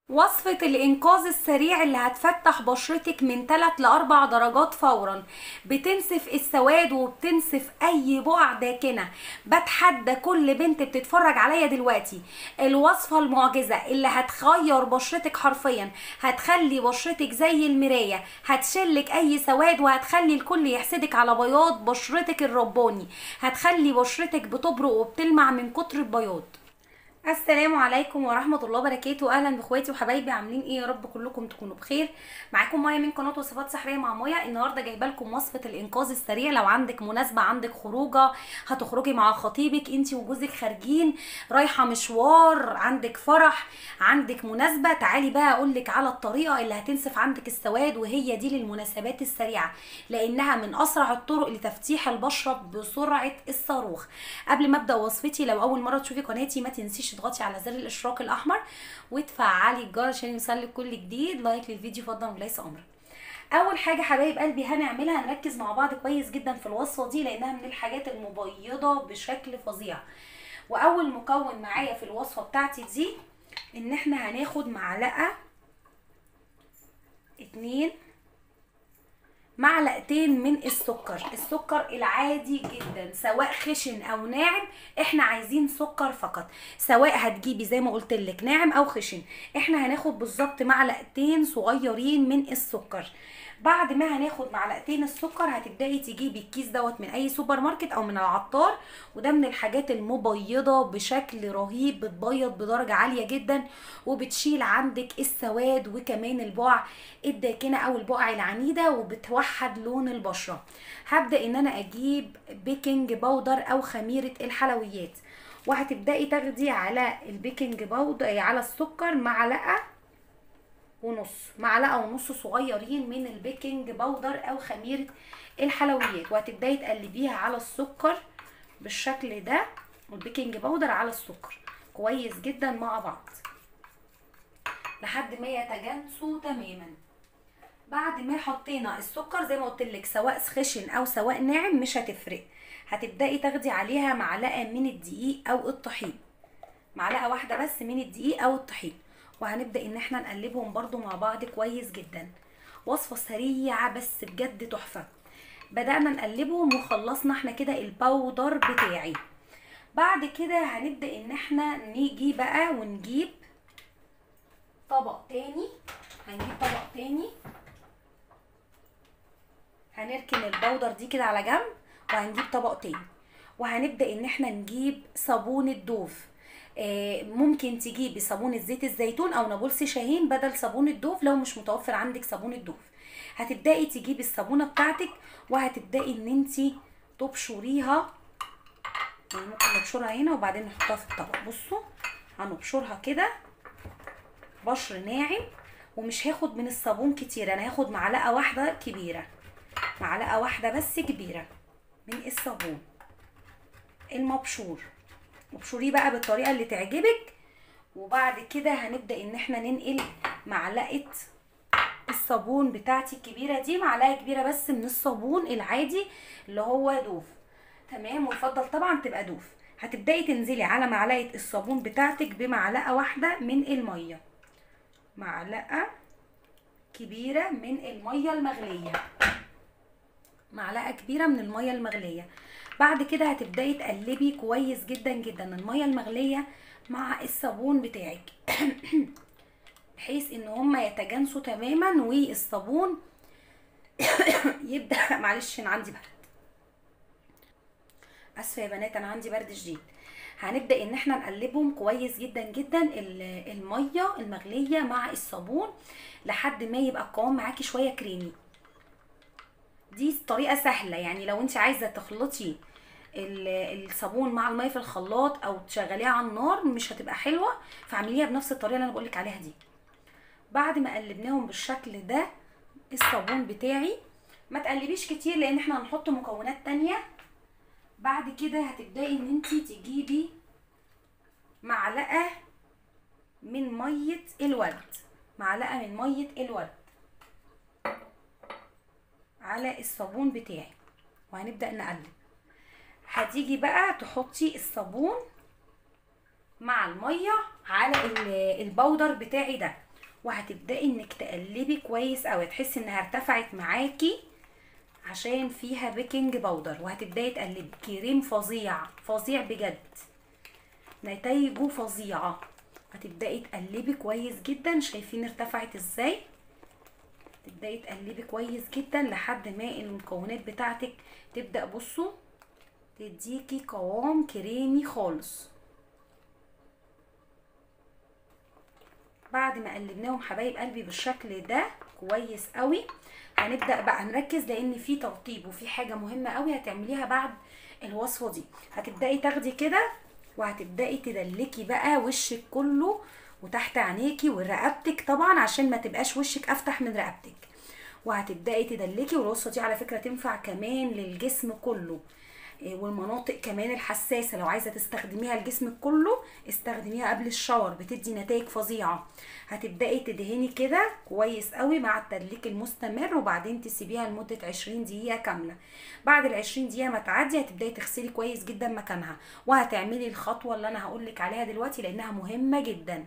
وصفة الإنقاذ السريع اللي هتفتح بشرتك من 3 ل 4 درجات فورا بتنسف السواد وبتنسف أي بقع داكنة بتحدى كل بنت بتتفرج عليا دلوقتي الوصفة المعجزة اللي هتغير بشرتك حرفيا هتخلي بشرتك زي المراية هتشلك أي سواد وهتخلي الكل يحسدك على بياض بشرتك الرباني هتخلي بشرتك بتبرق وبتلمع من كتر البياض السلام عليكم ورحمة الله وبركاته أهلا بإخواتي وحبايبي عاملين إيه يا رب كلكم تكونوا بخير معاكم مايا من قناة وصفات سحرية مع مايا النهاردة جايبة لكم وصفة الإنقاذ السريع لو عندك مناسبة عندك خروجة هتخرجي مع خطيبك انتي وجوزك خارجين رايحة مشوار عندك فرح عندك مناسبة تعالي بقى أقولك على الطريقة اللي هتنسف عندك السواد وهي دي للمناسبات السريعة لأنها من أسرع الطرق لتفتيح البشرة بسرعة الصاروخ قبل ما أبدأ وصفتي لو أول مرة تشوفي قناتي ما تنسيش تضغطي على زر الاشتراك الاحمر وتفعلي الجرس عشان يوصلك كل جديد لايك للفيديو فضلا وليس امرا اول حاجه حبايب قلبي هنعملها هنركز مع بعض كويس جدا في الوصفه دي لانها من الحاجات المبيضه بشكل فظيع واول مكون معايا في الوصفه بتاعتي دي ان احنا هناخد معلقه اتنين معلقتين من السكر السكر العادي جدا سواء خشن او ناعم احنا عايزين سكر فقط سواء هتجيبي زي ما قلت لك ناعم او خشن احنا هناخد بالظبط معلقتين صغيرين من السكر بعد ما هناخد معلقتين السكر هتبداي تجيبي الكيس دوت من اي سوبر ماركت او من العطار وده من الحاجات المبيضه بشكل رهيب بتبيض بدرجه عاليه جدا وبتشيل عندك السواد وكمان البقع الداكنه او البقع العنيده وبتوحد لون البشره هبدا ان انا اجيب بيكنج باودر او خميره الحلويات وهتبداي تاخدي على البيكنج باودر على السكر معلقه ونص معلقه ونص صغيرين من البيكنج باودر او خميره الحلويات وهتبداي تقلبيها على السكر بالشكل ده والبيكنج باودر على السكر كويس جدا مع بعض لحد ما يتجانسوا تماما بعد ما حطينا السكر زي ما قلت لك سواء خشن او سواء ناعم مش هتفرق هتبداي تاخدي عليها معلقه من الدقيق او الطحين معلقه واحده بس من الدقيق او الطحين وهنبدا ان احنا نقلبهم برضو مع بعض كويس جدا وصفه سريعه بس بجد تحفه بدانا نقلبهم وخلصنا احنا كده الباودر بتاعي بعد كده هنبدا ان احنا نيجي بقى ونجيب طبق تاني هنجيب طبق تاني هنركن الباودر دي كده على جنب وهنجيب طبق تاني وهنبدا ان احنا نجيب صابون الدوف ممكن تجيبي صابونه زيت الزيتون او نابلسي شاهين بدل صابون الدوف لو مش متوفر عندك صابون الدوف هتبداي تجيبي الصابونه بتاعتك وهتبداي ان انت تبشريها يعني ممكن نبشرها هنا وبعدين نحطها في الطبق بصوا هنبشرها كده بشر ناعم ومش هاخد من الصابون كتير انا هاخد معلقه واحده كبيره معلقه واحده بس كبيره من الصابون المبشور وابشريه بقى بالطريقه اللي تعجبك وبعد كده هنبدا ان احنا ننقل معلقه الصابون بتاعتي الكبيره دي معلقه كبيره بس من الصابون العادي اللي هو دوف تمام ويفضل طبعا تبقى دوف هتبداي تنزلي على معلقه الصابون بتاعتك بمعلقه واحده من الميه معلقه كبيره من الميه المغليه معلقه كبيره من الميه المغليه بعد كده هتبداي تقلبي كويس جدا جدا الميه المغليه مع الصابون بتاعك بحيث ان هما يتجانسوا تماما والصابون يبدا معلش انا عندي برد اسفه يا بنات انا عندي برد شديد هنبدا ان احنا نقلبهم كويس جدا جدا الميه المغليه مع الصابون لحد ما يبقى القوام معاكي شويه كريمي دي طريقه سهله يعني لو انت عايزه تخلطي الصابون مع الميه في الخلاط او تشغليها على النار مش هتبقى حلوه فاعمليها بنفس الطريقه اللي انا بقولك عليها دي بعد ما قلبناهم بالشكل ده الصابون بتاعي ما تقلبيش كتير لان احنا هنحط مكونات تانية بعد كده هتبداي ان انت تجيبي معلقه من ميه الورد معلقه من ميه الورد على الصابون بتاعي وهنبدا نقلب هتيجي بقى تحطي الصابون مع الميه على البودر بتاعي ده وهتبداي انك تقلبي كويس قوي تحسي انها ارتفعت معاكي عشان فيها بيكنج باودر وهتبداي تقلبي كريم فظيع فظيع بجد نتايجه فظيعه هتبداي تقلبي كويس جدا شايفين ارتفعت ازاي تبداي تقلبي كويس جدا لحد ما المكونات بتاعتك تبدا بصوا تديكي قوام كريمي خالص بعد ما قلبناهم حبايب قلبي بالشكل ده كويس قوي هنبدا بقى نركز لان في ترطيب وفي حاجه مهمه قوي هتعمليها بعد الوصفه دي هتبداي تاخدي كده وهتبداي تدلكي بقى وشك كله وتحت عينيكي ورقبتك طبعا عشان ما تبقاش وشك افتح من رقبتك وهتبداي تدلكي والوصفه دي على فكره تنفع كمان للجسم كله إيه، والمناطق كمان الحساسه لو عايزه تستخدميها لجسمك كله استخدميها قبل الشاور بتدي نتائج فظيعه هتبداي تدهني كده كويس قوي مع التدليك المستمر وبعدين تسيبيها لمده 20 دقيقه كامله بعد ال 20 دقيقه ما تعدي هتبداي تغسلي كويس جدا مكانها وهتعملي الخطوه اللي انا هقولك عليها دلوقتي لانها مهمه جدا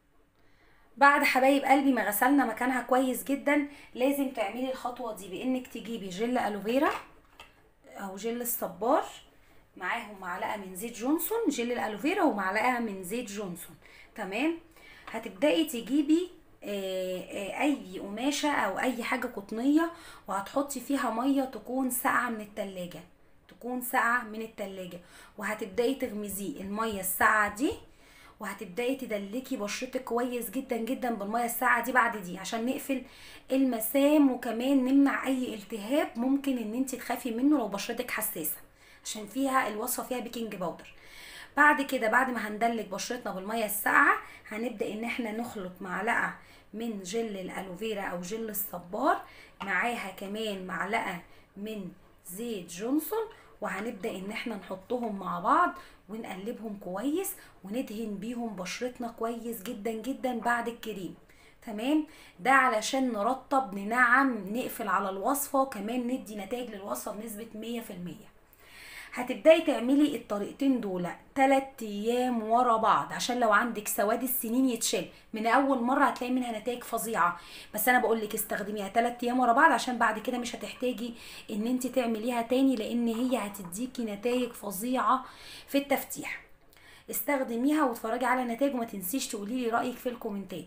بعد حبايب قلبي ما غسلنا مكانها كويس جدا لازم تعملي الخطوه دي بانك تجيبي جل الوفيرا او جل الصبار معاهم معلقه من زيت جونسون جل الالوفيرا ومعلقه من زيت جونسون تمام هتبداي تجيبي آه، آه، اي قماشه او اي حاجه قطنيه وهتحطي فيها ميه تكون ساقعه من التلاجة تكون ساقعه من التلاجة وهتبداي تغمزيه الميه الساقعه دي وهتبداي تدلكي بشرتك كويس جدا جدا بالميه الساقعه دي بعد دي عشان نقفل المسام وكمان نمنع اي التهاب ممكن ان انت تخافي منه لو بشرتك حساسه عشان فيها الوصفه فيها بيكنج باودر بعد كده بعد ما هندلك بشرتنا بالميه الساقعه هنبدا ان احنا نخلط معلقه من جل الالوفيرا او جل الصبار معاها كمان معلقه من زيت جونسون وهنبدا ان احنا نحطهم مع بعض ونقلبهم كويس وندهن بيهم بشرتنا كويس جدا جدا بعد الكريم تمام ده علشان نرطب ننعم نقفل على الوصفه وكمان ندي نتائج للوصفه بنسبه 100% هتبداي تعملي الطريقتين دول 3 ايام ورا بعض عشان لو عندك سواد السنين يتشال من اول مره هتلاقي منها نتائج فظيعه بس انا بقول لك استخدميها 3 ايام ورا بعض عشان بعد كده مش هتحتاجي ان انت تعمليها تاني لان هي هتديكي نتائج فظيعه في التفتيح استخدميها واتفرجي على النتائج وما تنسيش تقولي لي رايك في الكومنتات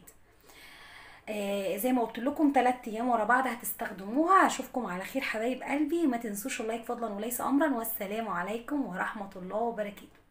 آه زي ما قلت لكم 3 ايام ورا بعض هتستخدموها اشوفكم على خير حبايب قلبي ما تنسوش اللايك فضلا وليس امرا والسلام عليكم ورحمه الله وبركاته